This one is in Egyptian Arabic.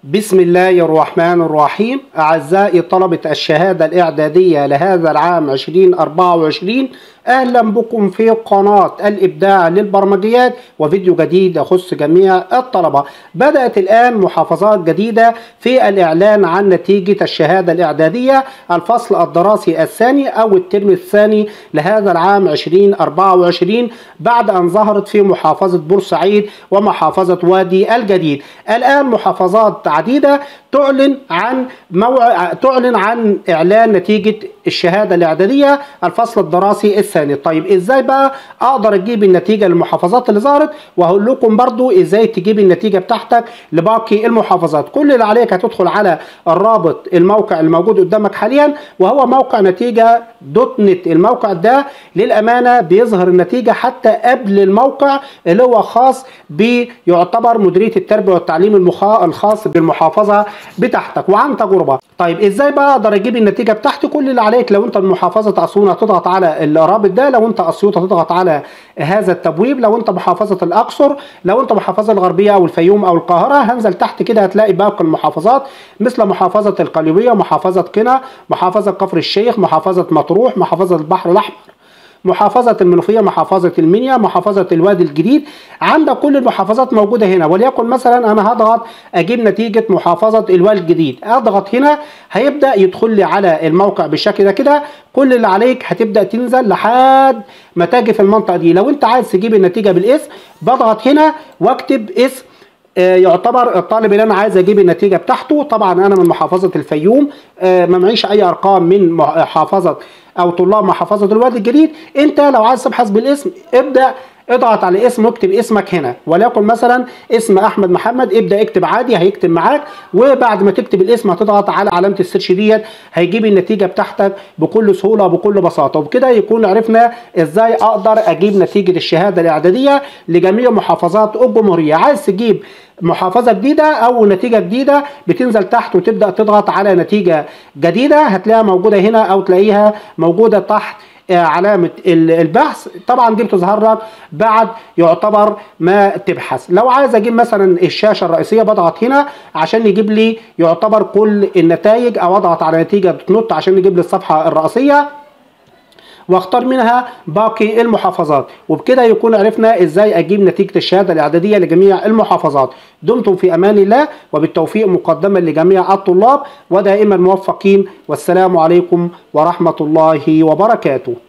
بسم الله الرحمن الرحيم أعزائي طلبة الشهادة الإعدادية لهذا العام 2024 أهلا بكم في قناة الإبداع للبرمجيات وفيديو جديد يخص جميع الطلبة بدأت الآن محافظات جديدة في الإعلان عن نتيجة الشهادة الإعدادية الفصل الدراسي الثاني أو الترم الثاني لهذا العام 2024 بعد أن ظهرت في محافظة بورسعيد ومحافظة وادي الجديد الآن محافظات عديدة تعلن عن موع... تعلن عن إعلان نتيجة الشهادة الإعدادية الفصل الدراسي الثاني طيب إزاي بقى أقدر أجيب النتيجة للمحافظات اللي ظهرت وهقول لكم برضو إزاي تجيب النتيجة بتاعتك لباقي المحافظات كل اللي عليك هتدخل على الرابط الموقع الموجود قدامك حاليا وهو موقع نتيجة دوت نت الموقع ده للأمانة بيظهر النتيجة حتى قبل الموقع اللي هو خاص بيعتبر مديرية التربية والتعليم المخا... الخاص بالمحافظة بتاعتك وعن تجربة طيب ازاي بقى اقدر اجيب النتيجة بتاعتي كل اللي عليك لو انت من محافظة اسوان هتضغط على الرابط ده لو انت اسيوط هتضغط على هذا التبويب لو انت محافظة الاقصر لو انت محافظة الغربية او الفيوم او القاهرة هنزل تحت كده هتلاقي باقي المحافظات مثل محافظة القليوبية محافظة قنا محافظة كفر الشيخ محافظة مطروح محافظة البحر الاحمر محافظة المنوفية محافظة المنيا محافظة الوادي الجديد عندك كل المحافظات موجودة هنا وليكن مثلا أنا هضغط أجيب نتيجة محافظة الوادي الجديد أضغط هنا هيبدأ يدخل لي على الموقع بالشكل ده كده كل اللي عليك هتبدأ تنزل لحد ما تجي في المنطقة دي لو أنت عايز تجيب النتيجة بالاسم بضغط هنا واكتب اسم يعتبر الطالب اللي انا عايز اجيب النتيجه بتاعته طبعا انا من محافظه الفيوم ما معيش اي ارقام من محافظه او طلاب محافظه الوادي الجديد انت لو عايز تبحث بالاسم ابدا اضغط على اسم واكتب اسمك هنا وليكن مثلا اسم احمد محمد ابدا اكتب عادي هيكتب معاك وبعد ما تكتب الاسم هتضغط على علامه السيرش ديت هيجيب النتيجه بتاعتك بكل سهوله وبكل بساطه وبكده يكون عرفنا ازاي اقدر اجيب نتيجه الشهاده الاعداديه لجميع محافظات الجمهوريه عايز تجيب محافظة جديدة أو نتيجة جديدة بتنزل تحت وتبدأ تضغط على نتيجة جديدة هتلاقيها موجودة هنا أو تلاقيها موجودة تحت علامة البحث طبعا دي بتظهر لك بعد يعتبر ما تبحث لو عايز اجيب مثلا الشاشة الرئيسية بضغط هنا عشان يجيب لي يعتبر كل النتائج او اضغط على نتيجة نوت عشان يجيب لي الصفحة الرئيسية واختار منها باقي المحافظات وبكده يكون عرفنا ازاي اجيب نتيجة الشهادة الاعدادية لجميع المحافظات دمتم في امان الله وبالتوفيق مقدما لجميع الطلاب ودائما موفقين والسلام عليكم ورحمة الله وبركاته